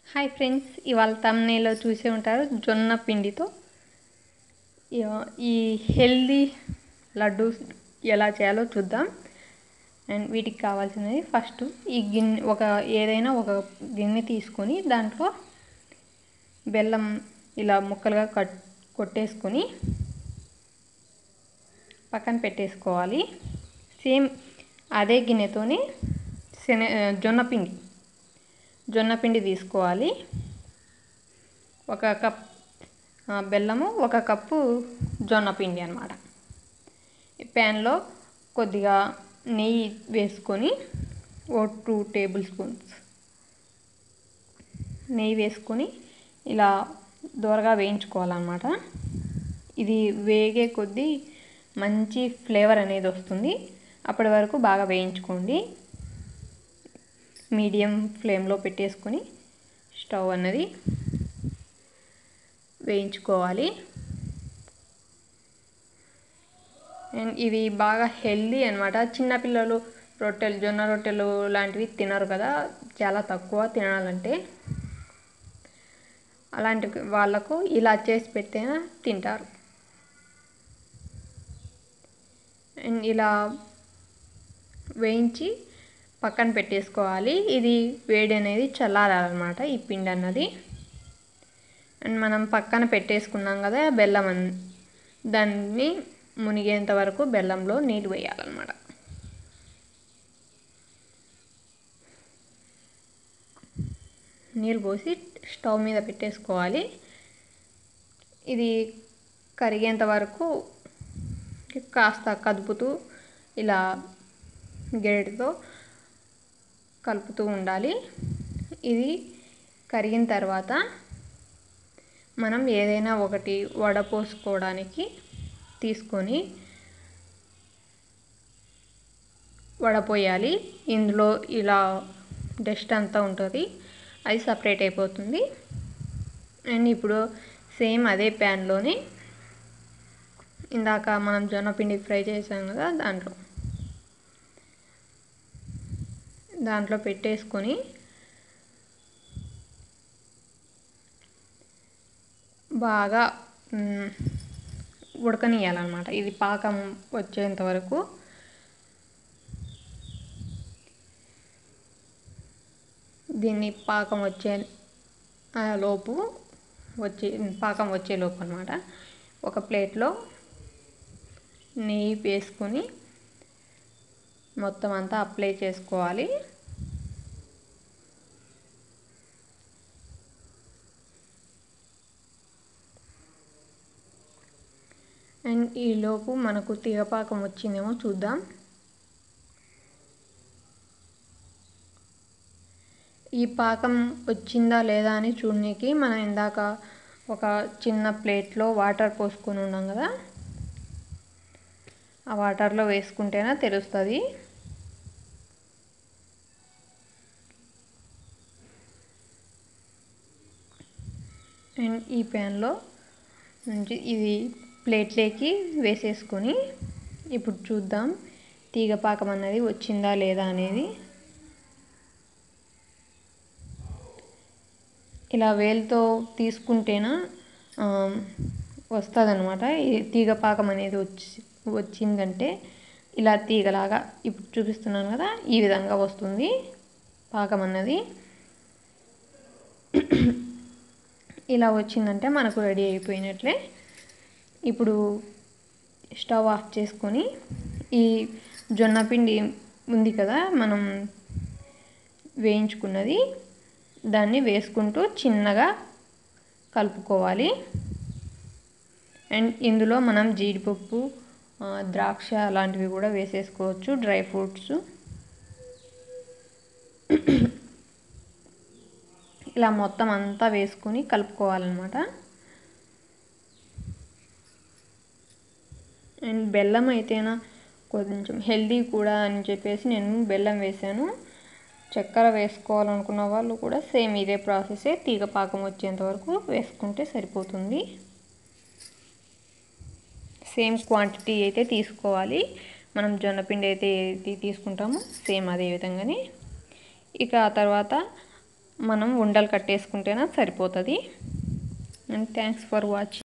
hi friends ఇవాళ తమ్నేలో చూసే ఉంటారు జొన్న పిండితో ఇవ- ఈ హెల్దీ లడ్డు ఎలా చేయాలో చూద్దాం అండ్ వీటికి కావాల్సినవి ఫస్ట్ ఈ గిన్నె ఒక ఏదైనా ఒక గిన్నె తీసుకొని దాంట్లో బెల్లం ఇలా ముక్కలుగా కట్ కొట్టేసుకొని పక్కన పెట్టేసుకోవాలి సేమ్ అదే గిన్నెతోని శన జొన్న పిండి జొన్న పిండి తీసుకోవాలి ఒక కప్ ఆ, బెల్లము ఒక కప్పు జొన్న పిండి అనమాట ప్యాన్లో కొద్దిగా నెయ్యి వేసుకొని ఓ టూ టేబుల్ స్పూన్స్ నెయ్యి వేసుకొని ఇలా దోరగా వేయించుకోవాలన్నమాట ఇది వేగే కొద్దీ మంచి ఫ్లేవర్ అనేది వస్తుంది అప్పటి వరకు బాగా వేయించుకోండి మీడియం ఫ్లేమ్లో పెట్టేసుకొని స్టవ్ అన్నది వేయించుకోవాలి అండ్ ఇవి బాగా హెల్దీ అనమాట చిన్నపిల్లలు రొట్టెలు జొన్న రొట్టెలు లాంటివి తినరు కదా చాలా తక్కువ తినాలంటే అలాంటి వాళ్ళకు ఇలా చేసి పెడితేనే తింటారు అండ్ ఇలా వేయించి పక్కన పెట్టేసుకోవాలి ఇది వేడి అనేది చల్లారాలన్నమాట ఈ పిండి అన్నది అండ్ మనం పక్కన పెట్టేసుకున్నాం కదా బెల్లం అన్ దాన్ని మునిగేంత వరకు బెల్లంలో నీళ్ళు వేయాలన్నమాట నీళ్ళు పోసి స్టవ్ మీద పెట్టేసుకోవాలి ఇది కరిగేంత వరకు కాస్త కదుపుతూ ఇలా గెరటితో కలుపుతూ ఉండాలి ఇది కరిగిన తర్వాత మనం ఏదైనా ఒకటి వడపోసుకోవడానికి తీసుకొని వడపోయాలి ఇందులో ఇలా డస్ట్ అంతా ఉంటుంది అది సపరేట్ అయిపోతుంది అండ్ ఇప్పుడు సేమ్ అదే ప్యాన్లోనే ఇందాక మనం జొన్నపిండి ఫ్రై చేసాం కదా దాంట్లో దాంట్లో పెట్టేసుకొని బాగా మ్, ఉడకనియాలన్నమాట ఇది పాకం వచ్చేంత వరకు దీన్ని పాకం వచ్చే ఆ లోపు వచ్చే పాకం వచ్చే లోపు అనమాట ఒక ప్లేట్లో నెయ్యి వేసుకొని మొత్తం అంతా అప్లై చేసుకోవాలి అండ్ ఈలోపు మనకు తీగపాకం వచ్చిందేమో చూద్దాం ఈ పాకం వచ్చిందా లేదా అని చూడడానికి మనం ఇందాక ఒక చిన్న ప్లేట్లో వాటర్ పోసుకొని ఉన్నాం కదా ఆ వాటర్లో వేసుకుంటేనే తెలుస్తుంది అండ్ ఈ ప్యాన్లో నుంచి ఇది ప్లేట్లోకి వేసేసుకొని ఇప్పుడు చూద్దాం తీగ పాకం అన్నది వచ్చిందా లేదా అనేది ఇలా వేలుతో తీసుకుంటేనా వస్తుంది అనమాట ఈ తీగ పాకం అనేది వచ్చి వచ్చిందంటే ఇలా తీగలాగా ఇప్పుడు చూపిస్తున్నాను కదా ఈ విధంగా వస్తుంది పాకం అన్నది ఇలా వచ్చిందంటే మనకు రెడీ అయిపోయినట్లే ఇప్పుడు స్టవ్ ఆఫ్ చేసుకొని ఈ జొన్న పిండి ఉంది కదా మనం వేయించుకున్నది దాన్ని వేసుకుంటూ చిన్నగా కలుపుకోవాలి అండ్ ఇందులో మనం జీడిపప్పు ఆ, ద్రాక్ష అలాంటివి కూడా వేసేసుకోవచ్చు డ్రై ఫ్రూట్స్ ఇలా మొత్తం అంతా వేసుకొని కలుపుకోవాలన్నమాట అండ్ బెల్లం అయితేనా కొంచెం హెల్దీ కూడా అని చెప్పేసి నేను బెల్లం వేసాను చక్కెర వేసుకోవాలనుకున్న వాళ్ళు కూడా సేమ్ ఇదే ప్రాసెసే తీగ పాకం వచ్చేంత వరకు వేసుకుంటే సరిపోతుంది సేమ్ క్వాంటిటీ అయితే తీసుకోవాలి మనం జొన్నపిండి అయితే ఏది తీసుకుంటామో సేమ్ అదే విధంగానే ఇక ఆ తర్వాత మనం ఉండలు కట్టేసుకుంటేనే సరిపోతుంది అండ్ థ్యాంక్స్ ఫర్ వాచింగ్